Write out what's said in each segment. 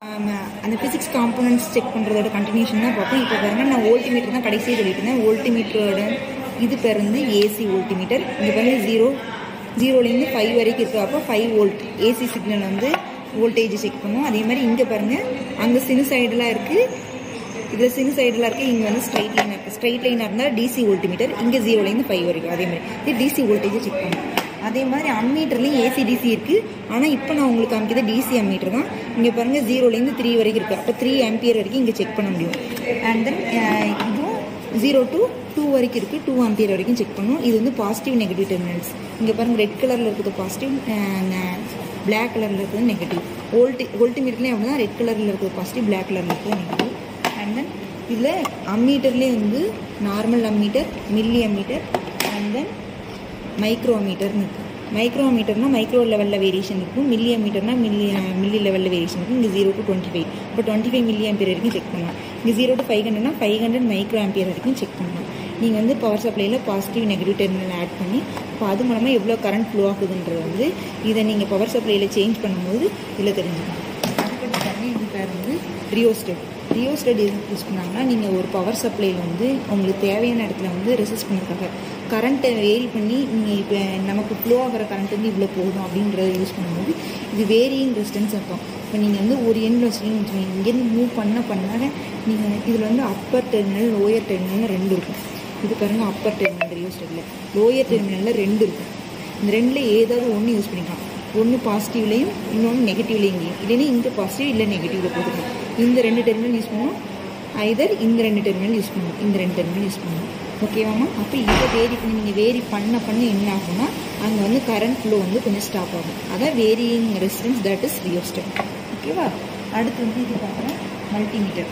ஆமா, அந்த physics components check பண்ணுறதோட கண்டினியூஷன் தான் பார்ப்போம் இப்போ பாருங்க நான் வோல்டிமீட்டர் தான் கடைசியாக சொல்லிட்டு இருந்தேன் வோல்டிமீட்டரோட இது பேர் வந்து ஏசி வோல்டிமீட்டர் இங்கே பாருங்க ஜீரோ ஜீரோலேருந்து ஃபைவ் வரைக்கும் இருக்குது அப்போ ஃபைவ் வோல்ட் ஏசி சிக்னல் வந்து வோல்டேஜ் செக் பண்ணும் அதே மாதிரி இங்கே பாருங்கள் அங்கே சினுசைடெலாம் இருக்குது இதில் சினுசைடெலாம் இருக்குது இங்கே வந்து ஸ்ட்ரைட் லைன் இருக்குது ஸ்ட்ரைட் லைனாக இருந்தால் டிசி வோல்டிமீட்டர் இங்கே ஜீரோலேருந்து ஃபைவ் வரைக்கும் அதே மாதிரி இது டிசி வோல்டேஜை செக் பண்ணும் அதே மாதிரி அம்மீட்டர்லேயும் ஏசி டிசி இருக்குது ஆனால் இப்போ நான் உங்களுக்கு காமிக்கிறது டிசி அம்மீட்டர் தான் இங்கே பாருங்கள் ஜீரோலேருந்து த்ரீ வரைக்கும் இருக்குது அப்போ த்ரீ ஆம்பியர் வரைக்கும் இங்கே செக் பண்ண முடியும் அண்ட் தென் இதுவும் ஜீரோ டு டூ வரைக்கும் இருக்குது டூ ஆம்பியர் வரைக்கும் செக் பண்ணும் இது வந்து பாசிட்டிவ் நெகட்டிவ் டெர்மினல்ஸ் இங்கே பாருங்கள் ரெட் கலரில் இருக்கிறது பாசிட்டிவ் பிளாக் கலரில் இருக்கிறது நெகட்டிவ் வோல்டி வோல்டிமீட்டர்லேயும் அப்படின்னா ரெட் கலரில் இருக்கிறது பாசிட்டிவ் பிளாக் கலரில் இருக்கிறது நெகட்டிவ் அண்ட் தென் இதில் அம்மீட்டர்லேயே வந்து normal ammeter milli ammeter and then micro மீட்டர்னு இருக்குது மைக்ரோ மீட்டர்னா மைக்ரோ லெவலில் வேரியேஷன் இருக்கும் மில்லி மீட்டர்னா மில்லி மில்லி லெவலில் வேரியேஷன் இருக்கும் இங்கே ஜீரோ டு டுவெண்ட்டி ஃபைவ் இப்போ டுவெண்ட்டி ஃபைவ் மில்லி ஆம்பியர் வரைக்கும் செக் பண்ணலாம் இங்கே ஜீரோ டு ஃபைவ் ஹண்ட்ரட்னா ஃபைவ் ஹண்ட்ரட் மைக்ரோ ஆம்பியர் வரைக்கும் செக் பண்ணலாம் நீங்கள் வந்து பவர் சப்ளையில் பாசிட்டிவ் நெகட்டிவ் டெர்மினல் ஆட் பண்ணி இப்போ அது மூலமாக எவ்வளோ கரண்ட் ஃப்ளோ ஆகுதுன்றது வந்து இதை நீங்கள் பவர் சப்ளையில் சேஞ்ச் பண்ணும்போது இதில் தெரிஞ்சுக்கணும் அதுக்கடுத்து பாருங்க இது பேர் வந்து ரியோஸ்டெட் ரியோஸ்டெட் எது யூஸ் பண்ணாங்கன்னா நீங்கள் ஒரு பவர் சப்ளையில் வந்து உங்களுக்கு தேவையான இடத்துல வந்து ரெசிஸ்ட் பண்ணிருக்காங்க கரண்ட்டை வேரி பண்ணி நீங்கள் இப்போ நமக்கு ஃப்ளோ ஆகிற கரண்ட் வந்து இவ்வளோ போதும் அப்படின்றத யூஸ் பண்ணும்போது இது வேரியிங் ரெசிஸ்டன்ஸ் அர்த்தம் இப்போ நீங்கள் வந்து ஒரு எண்ணில் வச்சுக்கிங்கன்னு வச்சுக்கோங்க இங்கேருந்து மூவ் பண்ண பண்ணாத நீங்கள் இதில் வந்து அப்பர் டெர்மினல் லோயர் டெர்மினல் ரெண்டு இருக்கும் இது பாருங்க அப்பர் டெர்மினல் ரியோஸ்டெட்டில் லோயர் டெர்மினலில் ரெண்டு இருக்கும் இந்த ரெண்டில் ஏதாவது ஒன்று யூஸ் பண்ணிக்கலாம் ஒன்று பாசிட்டிவ்லேயும் இன்னொன்று நெகட்டிவ்லேயும் இல்லைன்னா இங்கே பாசிட்டிவ் இல்லை நெகட்டிவில் போட்டுக்கலாம் இந்த ரெண்டு டெர்மினல் யூஸ் பண்ணணும் ஐதர் இந்த ரெண்டு டெர்மினல் யூஸ் பண்ணணும் இந்த ரெண்டு டெர்மினல் யூஸ் பண்ணணும் ஓகேவாம்மா அப்போ இதை வேரி பண்ணி நீங்கள் வேரி பண்ண பண்ண என்ன ஆகும்னா அங்கே வந்து கரண்ட் ஃப்ளோ வந்து கொஞ்சம் ஸ்டாப் ஆகும் அதான் varying resistance that is rheostat ஓகேவா அடுத்து வந்து இது பார்க்குறேன் மல்டிமீட்டர்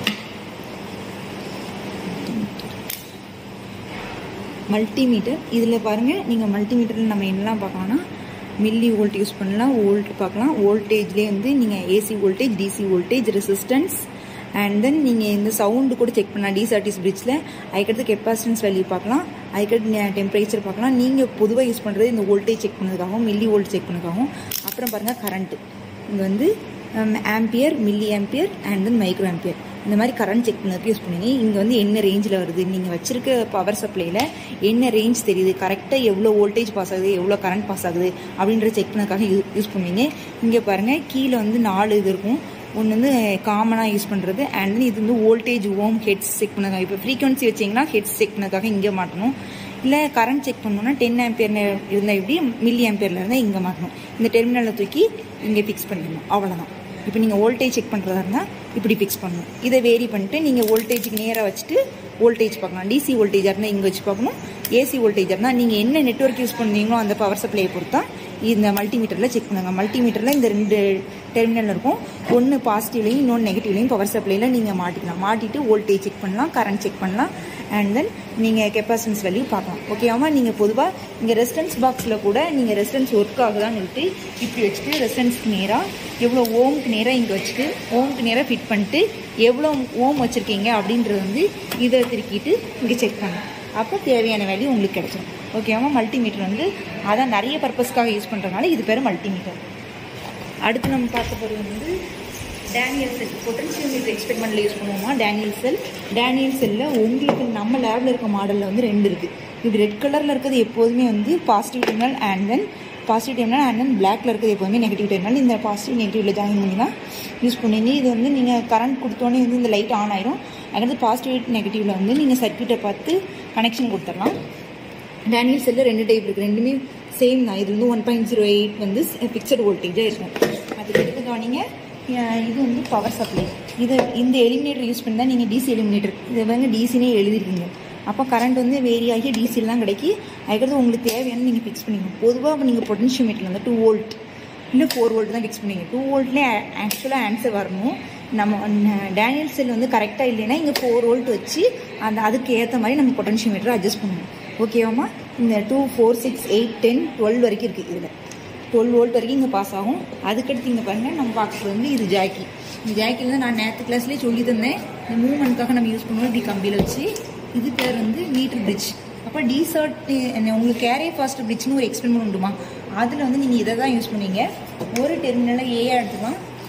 மல்டிமீட்டர் இதில் பாருங்கள் நீங்கள் மல்டிமீட்டரில் நம்ம என்னெல்லாம் பார்க்கலாம்னா மில்லி வோல்ட் யூஸ் பண்ணலாம் வோல்ட் பார்க்கலாம் வோல்டேஜ்லேயே வந்து நீங்கள் AC voltage DC voltage resistance and then நீங்கள் இந்த சவுண்டு கூட செக் பண்ணலாம் டிசார்டிஸ் பிரிட்ஜில் அதுக்கடுத்து கெப்பாசிட்டன்ஸ் வேல்யூ பார்க்கலாம் அதுக்கடுத்து டெம்பரேச்சர் பார்க்கலாம் நீங்கள் பொதுவாக யூஸ் பண்ணுறது இந்த வோல்டேஜ் செக் பண்ணதுக்காகவும் மில்லி வோல்ட் செக் பண்ணதுக்காகவும் அப்புறம் பாருங்கள் கரண்ட்டு இங்கே வந்து ampere milli ampere and then micro ampere இந்த மாதிரி கரண்ட் செக் பண்ணதுக்கு யூஸ் பண்ணுவீங்க இங்கே வந்து என்ன ரேஞ்சில் வருது நீங்கள் வச்சிருக்க பவர் சப்ளையில் என்ன ரேஞ்ச் தெரியுது கரெக்டாக எவ்வளோ வோல்டேஜ் பாஸ் ஆகுது எவ்வளோ கரண்ட் பாஸ் ஆகுது அப்படின்றத செக் பண்ணதுக்காக யூ யூஸ் பண்ணுவீங்க இங்கே பாருங்கள் கீழே வந்து நாலு இது இருக்கும் ஒன்று வந்து காமனாக யூஸ் பண்ணுறது அண்ட் தென் இது வந்து வோல்டேஜ் ஓம் ஹெட்ஸ் செக் பண்ணதுக்காக இப்போ ஃப்ரீக்வன்சி வச்சிங்கன்னா ஹெட்ஸ் செக் பண்ணதுக்காக இங்கே மாட்டணும் இல்லை கரண்ட் செக் பண்ணணும்னா டென் ஆம்பியர் இருந்தால் எப்படி மில்லி ஆம்பியரில் இருந்தால் இங்கே மாட்டணும் இந்த டெர்மினலில் தூக்கி இங்கே ஃபிக்ஸ் பண்ணிடணும் அவ்வளோதான் இப்போ நீங்கள் வோல்டேஜ் செக் பண்ணுறதா இருந்தால் இப்படி ஃபிக்ஸ் பண்ணணும் இதை வேரி பண்ணிட்டு நீங்கள் வோல்டேஜுக்கு நேராக வச்சுட்டு வோல்டேஜ் பார்க்கலாம் டிசி வோல்டேஜாக இருந்தால் இங்கே வச்சு பார்க்கணும் ஏசி வோல்டேஜாக இருந்தால் நீங்கள் என்ன நெட்ஒர்க் யூஸ் பண்ணுறீங்களோ அந்த பவர் சப்ளையை பொறுத்தா இந்த மல்டிமீட்டரில் செக் பண்ணுங்க மல்டிமீட்டரில் இந்த ரெண்டு டெர்மினல் இருக்கும் ஒன்று பாசிட்டிவ்லையும் இன்னொன்று நெகட்டிவ்லையும் பவர் சப்ளையில் நீங்கள் மாட்டிக்கலாம் மாட்டிட்டு வோல்டேஜ் செக் பண்ணலாம் கரண்ட் செக் பண்ணலாம் அண்ட் தென் நீங்கள் கெப்பாசிட்டன்ஸ் வேல்யூ பார்க்கலாம் ஓகேவாமா நீங்கள் பொதுவாக இங்கே ரெசிஸ்டன்ஸ் பாக்ஸில் கூட நீங்கள் ரெசிஸ்டன்ஸ் ஒர்க் ஆகுதான்னு சொல்லிட்டு இப்படி வச்சுட்டு ரெசிஸ்டன்ஸ்க்கு நேராக எவ்வளோ ஓம்க்கு நேராக இங்கே வச்சுட்டு ஓம்க்கு நேராக ஃபிட் பண்ணிட்டு எவ்வளோ ஓம் வச்சுருக்கீங்க அப்படின்றது வந்து இதை திருக்கிட்டு இங்கே செக் பண்ணலாம் அப்போ தேவையான வேல்யூ உங்களுக்கு கிடைச்சிடும் ஓகேவா மல்டிமீட்டர் வந்து அதான் நிறைய பர்பஸ்க்காக யூஸ் பண்ணுறதுனால இது பேர் மல்டிமீட்டர் அடுத்து நம்ம பார்க்க போகிறது வந்து டேனியல் செல் பொட்டன்ஷியல் மீட்டர் எக்ஸ்பெரிமெண்ட்டில் யூஸ் பண்ணுவோமா டேனியல் செல் டேனியல் செல்லில் உங்களுக்கு நம்ம லேபில் இருக்க மாடலில் வந்து ரெண்டு இருக்குது இது ரெட் கலரில் இருக்கிறது எப்போதுமே வந்து positive terminal and then positive terminal and then பிளாக்ல இருக்கிறது எப்போதுமே நெகட்டிவ் டெர்மினல் இந்த பாசிட்டிவ் நெகட்டிவ்ல ஜாயின் பண்ணி தான் யூஸ் பண்ணுவீங்க இது வந்து நீங்கள் கரண்ட் கொடுத்தோன்னே வந்து இந்த லைட் ஆன் ஆயிரும் அடுத்து பாசிட்டிவ் நெகட்டிவ்ல வந்து நீங்கள் சர்க்கியூட்டை பார்த்து கனெக்ஷன் கொடுத்துடலாம் டேனியல் செல்லில் ரெண்டு டைப் இருக்குது ரெண்டுமே சேம் தான் இது வந்து ஒன் பாயிண்ட் ஜீரோ எயிட் வந்து பிக்சட் வோல்டேஜாக இருக்கும் அதுக்கு எடுத்து கவனிங்க அஹ் இது வந்து பவர் சப்ளை இது இந்த எலிமினேட்டர் யூஸ் பண்ணி தான் நீங்கள் டிசி எலிமினேட்டர் இதை வந்து டிசினே எழுதிருக்கீங்க அப்போ கரண்ட் வந்து வேரி ஆகி டிசியில் தான் கிடைக்கி அதுக்கடுத்து உங்களுக்கு தேவையான நீங்கள் ஃபிக்ஸ் பண்ணிக்கணும் பொதுவாக நீங்கள் பொட்டன்ஷியல் மீட்டரில் வந்து டூ வோல்ட் இல்லை ஃபோர் வோல்ட் தான் ஃபிக்ஸ் பண்ணுவீங்க டூ வோல்ட்லேயே ஆக்சுவலாக ஆன்சர் வரணும் நம்ம டேனியல் செல் வந்து கரெக்டாக இல்லைன்னா இங்கே ஃபோர் வோல்ட் வச்சு அந்த அதுக்கு ஏற்ற மாதிரி நம்ம பொட்டன்ஷியல் மீட்டரை அட்ஜஸ்ட் பண்ணணும் ஓகேவாம்மா இந்த two four six eight ten twelve வரைக்கும் இருக்குது இதில் டுவெல் வோல்ட் வரைக்கும் இங்கே பாஸ் ஆகும் அதுக்கடுத்து இங்கே பாருங்கள் நம்ம பார்க்குறது வந்து இது ஜாக்கி இந்த ஜாக்கி வந்து நான் நேற்று கிளாஸ்லேயே சொல்லி தந்தேன் இந்த மூவ்மெண்ட்காக நம்ம யூஸ் பண்ணுவோம் இப்படி கம்பியில் வச்சு இது பேர் வந்து மீட்டர் பிரிட்ஜ் அப்போ டிசர்ட் உங்களுக்கு கேரே ஃபாஸ்ட் பிரிட்ஜ்னு ஒரு எக்ஸ்பெரிமெண்ட் உண்டுமா அதில் வந்து நீங்கள் இதை தான் யூஸ் பண்ணுவீங்க ஒரு டெர்மினலில் ஏஆ எடுத்துக்கலாம்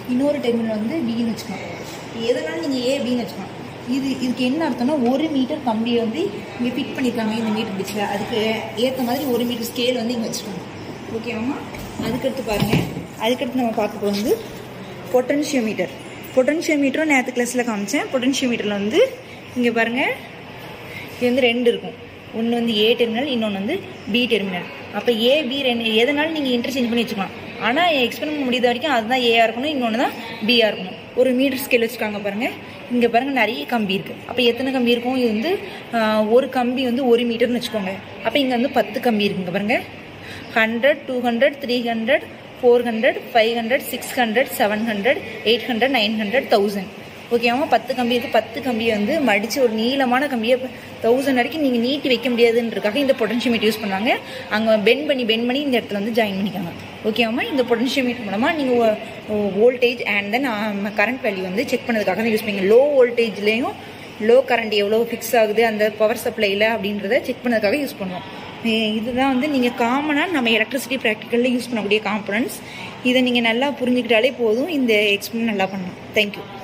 இன்னொரு டெர்மினல் வந்து பின்னு வச்சுக்கலாம் எதனாலும் நீங்கள் ஏ பின்னு வச்சுக்கலாம் இது இதுக்கு என்ன அர்த்தம்னா ஒரு மீட்டர் கம்பியை வந்து இங்கே ஃபிட் பண்ணியிருக்காங்க இந்த மீட்டர் பிடிச்சில் அதுக்கு ஏற்ற மாதிரி ஒரு மீட்டர் ஸ்கேல் வந்து இங்கே வச்சுக்கோங்க ஓகேவாம்மா அதுக்கடுத்து பாருங்கள் அதுக்கடுத்து நம்ம பார்க்க போகிறது வந்து பொட்டன்ஷியோமீட்டர் பொட்டன்ஷியோமீட்டரும் நேற்று கிளாஸில் காமிச்சேன் பொட்டன்ஷியோமீட்டரில் வந்து இங்கே பாருங்கள் இது வந்து ரெண்டு இருக்கும் ஒன்று வந்து ஏ டெர்மினல் இன்னொன்று வந்து பி டெர்மினல் அப்போ ஏ பி ரெண்டு எதனாலும் நீங்கள் இன்டர்சேஞ்ச் பண்ணி வச்சுக்கலாம் ஆனால் எக்ஸ்பெரிமெண்ட் முடிந்த வரைக்கும் அதுதான் ஏஆ இருக்கணும் இன்னொன்று தான் பிஆ இருக்கணும் ஒரு மீட்டர் ஸ்கேல் வச்சுருக்காங்க பாருங்கள் இங்கே பாருங்கள் நிறைய கம்பி இருக்குது அப்போ எத்தனை கம்பி இருக்கும் இது வந்து ஒரு கம்பி வந்து ஒரு மீட்டர்னு வச்சுக்கோங்க அப்போ இங்கே வந்து பத்து கம்பி இருக்குங்க பாருங்கள் hundred two hundred three hundred four hundred five hundred six hundred seven hundred eight hundred nine hundred thousand ஓகேவா பத்து கம்பி இருக்குது பத்து கம்பியை வந்து மடித்து ஒரு நீளமான கம்பியை தௌசண்ட் வரைக்கும் நீங்கள் நீட்டி வைக்க முடியாதுன்றதுக்காக இந்த பொட்டன்ஷியோமீட்டர் யூஸ் பண்ணுவாங்க அங்கே பெண்ட் பண்ணி பெண்ட் பண்ணி இந்த இடத்துல வந்து ஜாயின் பண்ணிக்காங்க ஓகேவாமா இந்த பொட்டன்ஷியோமீட்டர் மூலமாக நீங்கள் voltage and then current value வந்து செக் பண்ணதுக்காக தான் யூஸ் பண்ணுங்க லோ வோல்டேஜ்லேயும் லோ கரண்ட் எவ்வளோ ஃபிக்ஸ் ஆகுது அந்த பவர் சப்ளையில் அப்படின்றத செக் பண்ணதுக்காக யூஸ் பண்ணுவோம் இதுதான் வந்து நீங்கள் காமனாக நம்ம எலக்ட்ரிசிட்டி ப்ராக்டிக்கலில் யூஸ் பண்ணக்கூடிய காம்பனன்ட்ஸ் இதை நீங்கள் நல்லா புரிஞ்சுக்கிட்டாலே போதும் இந்த எக்ஸ்பிளைன் நல்லா பண்ணலாம் தேங்க்யூ